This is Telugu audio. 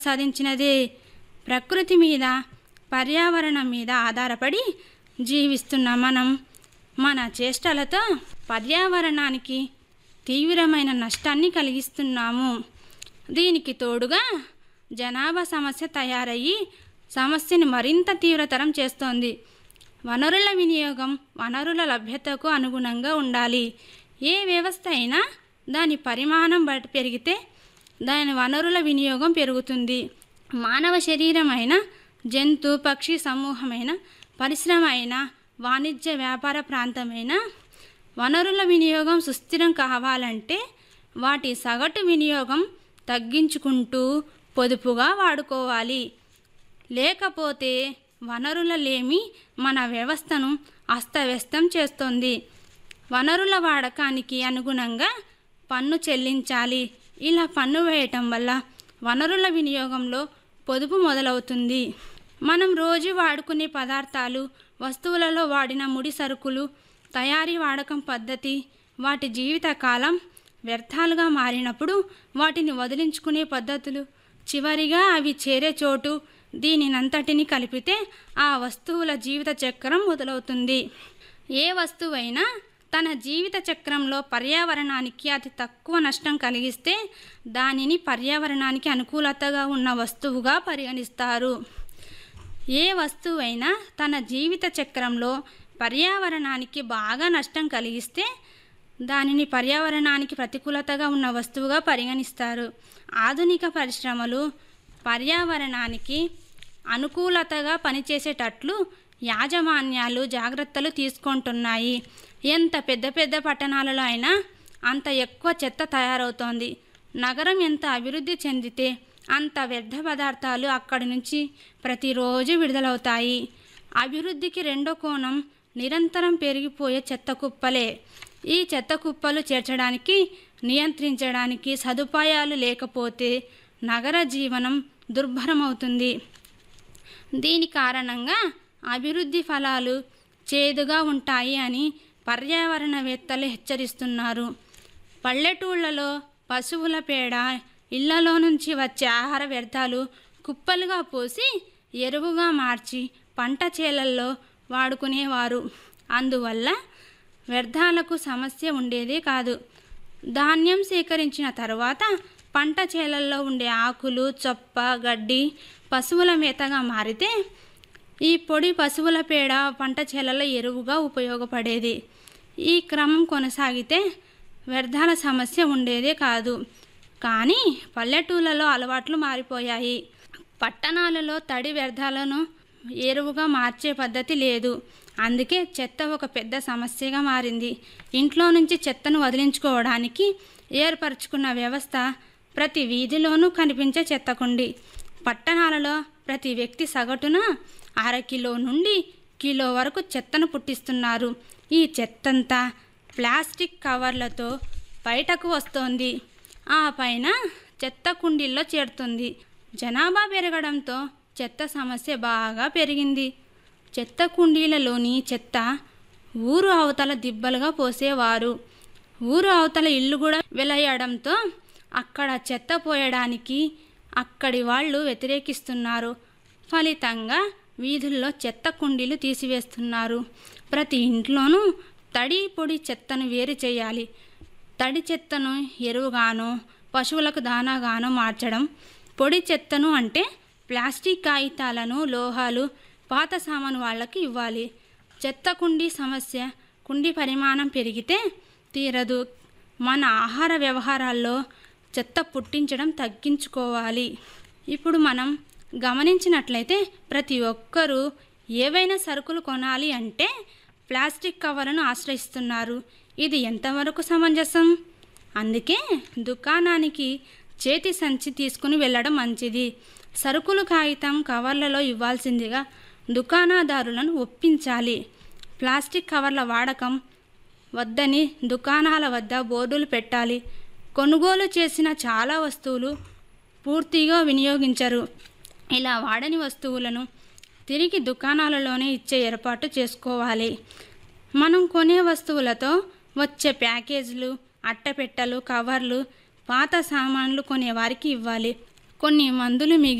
సాధించినదే ప్రకృతి మీద పర్యావరణం మీద ఆధారపడి జీవిస్తున్న మనం మన చేష్టలతో పర్యావరణానికి తీవ్రమైన నష్టాన్ని కలిగిస్తున్నాము దీనికి తోడుగా జనాభా సమస్య తయారయ్యి సమస్యని మరింత తీవ్రతరం చేస్తోంది వనరుల వినియోగం వనరుల లభ్యతకు అనుగుణంగా ఉండాలి ఏ వ్యవస్థ అయినా దాని పరిమాణం బట్టి పెరిగితే దాని వనరుల వినియోగం పెరుగుతుంది మానవ శరీరం అయిన జంతు పక్షి సమూహమైన పరిశ్రమ అయిన వాణిజ్య వ్యాపార ప్రాంతమైన వనరుల వినియోగం సుస్థిరం కావాలంటే వాటి సగటు వినియోగం తగ్గించుకుంటూ పొదుపుగా వాడుకోవాలి లేకపోతే వనరుల లేమి మన వ్యవస్థను అస్తవ్యస్తం చేస్తుంది వనరుల వాడకానికి అనుగుణంగా పన్ను చెల్లించాలి ఇలా పన్ను వేయటం వల్ల వనరుల వినియోగంలో పొదుపు మొదలవుతుంది మనం రోజు వాడుకునే పదార్థాలు వస్తువులలో వాడిన ముడి సరుకులు తయారీ వాడకం పద్ధతి వాటి జీవిత కాలం వ్యర్థాలుగా మారినప్పుడు వాటిని వదిలించుకునే పద్ధతులు చివరిగా అవి చేరే చోటు దీనినంతటిని కలిపితే ఆ వస్తువుల జీవిత చక్రం మొదలవుతుంది ఏ వస్తువైనా తన జీవిత చక్రంలో పర్యావరణానికి అతి తక్కువ నష్టం కలిగిస్తే దానిని పర్యావరణానికి అనుకూలతగా ఉన్న వస్తువుగా పరిగణిస్తారు ఏ వస్తువైనా తన జీవిత చక్రంలో పర్యావరణానికి బాగా నష్టం కలిగిస్తే దానిని పర్యావరణానికి ప్రతికూలతగా ఉన్న వస్తువుగా పరిగణిస్తారు ఆధునిక పరిశ్రమలు పర్యావరణానికి అనుకూలతగా పనిచేసేటట్లు యాజమాన్యాలు జాగ్రత్తలు తీసుకుంటున్నాయి ఎంత పెద్ద పెద్ద పట్టణాలలో అయినా అంత ఎక్కువ చెత్త తయారవుతోంది నగరం ఎంత అభివృద్ధి చెందితే అంత వ్యర్థ పదార్థాలు అక్కడి నుంచి ప్రతిరోజు విడుదలవుతాయి అభివృద్ధికి రెండో కోణం నిరంతరం పెరిగిపోయే చెత్త కుప్పలే ఈ చెత్త కుప్పలు చేర్చడానికి నియంత్రించడానికి సదుపాయాలు లేకపోతే నగర జీవనం దుర్భరమవుతుంది దీని కారణంగా అభివృద్ధి ఫలాలు చేదుగా ఉంటాయి అని పర్యావరణవేత్తలు హెచ్చరిస్తున్నారు పల్లెటూళ్ళలో పశువుల పేడ ఇళ్లలో నుంచి వచ్చే ఆహార వ్యర్థాలు కుప్పలుగా పోసి ఎరువుగా మార్చి పంట చేలల్లో వాడుకునేవారు అందువల్ల వ్యర్థాలకు సమస్య ఉండేదే కాదు ధాన్యం సేకరించిన తర్వాత పంట చేలల్లో ఉండే ఆకులు చొప్ప గడ్డి పశువుల మేతగా మారితే ఈ పొడి పశువుల పేడ పంట చేలలో ఎరువుగా ఉపయోగపడేది ఈ క్రమం కొనసాగితే వ్యర్థాల సమస్య ఉండేదే కాదు కానీ పల్లెటూళ్ళలో అలవాట్లు మారిపోయాయి పట్టణాలలో తడి వ్యర్థాలను ఎరువుగా మార్చే పద్ధతి లేదు అందుకే చెత్త ఒక పెద్ద సమస్యగా మారింది ఇంట్లో నుంచి చెత్తను వదిలించుకోవడానికి ఏర్పరచుకున్న వ్యవస్థ ప్రతి వీధిలోనూ కనిపించే చెత్తకుండి పట్టణాలలో ప్రతి వ్యక్తి సగటున అర కిలో నుండి కిలో వరకు చెత్తను పుట్టిస్తున్నారు ఈ చెత్తంతా ప్లాస్టిక్ కవర్లతో బయటకు వస్తోంది ఆ పైన చెత్త కుండీల్లో చేరుతుంది జనాభా పెరగడంతో చెత్త సమస్య బాగా పెరిగింది చెత్త కుండీలలోని చెత్త ఊరు అవతల దిబ్బలుగా పోసేవారు ఊరు అవతల ఇల్లు కూడా వెలయడంతో అక్కడ చెత్త పోయడానికి అక్కడి వాళ్ళు వ్యతిరేకిస్తున్నారు ఫలితంగా వీధుల్లో చెత్త కుండీలు తీసివేస్తున్నారు ప్రతి ఇంట్లోనూ తడి పొడి చెత్తను వేరు చేయాలి తడి చెత్తను ఎరువుగానో పశువులకు దానాగానో మార్చడం పొడి చెత్తను అంటే ప్లాస్టిక్ కాగితాలను లోహాలు పాత సామాను వాళ్ళకి ఇవ్వాలి చెత్త కుండీ సమస్య కుండీ పరిమాణం పెరిగితే తీరదు మన ఆహార వ్యవహారాల్లో చెత్త పుట్టించడం తగ్గించుకోవాలి ఇప్పుడు మనం గమనించినట్లయితే ప్రతి ఒక్కరూ ఏవైనా సరుకులు కొనాలి అంటే ప్లాస్టిక్ కవర్లను ఆశ్రయిస్తున్నారు ఇది ఎంతవరకు సమంజసం అందుకే దుకాణానికి చేతి సంచి తీసుకుని వెళ్ళడం మంచిది సరుకులు కాగితం కవర్లలో ఇవ్వాల్సిందిగా దుకాణదారులను ఒప్పించాలి ప్లాస్టిక్ కవర్ల వాడకం వద్దని దుకాణాల వద్ద బోర్డులు పెట్టాలి కొనుగోలు చేసిన చాలా వస్తువులు పూర్తిగా వినియోగించరు ఇలా వాడని వస్తువులను తిరిగి దుకాణాలలోనే ఇచ్చే ఏర్పాటు చేసుకోవాలి మనం కొనే వస్తువులతో వచ్చే ప్యాకేజీలు అట్టపెట్టెలు కవర్లు పాత సామాన్లు కొనే వారికి ఇవ్వాలి కొన్ని మందులు మిగి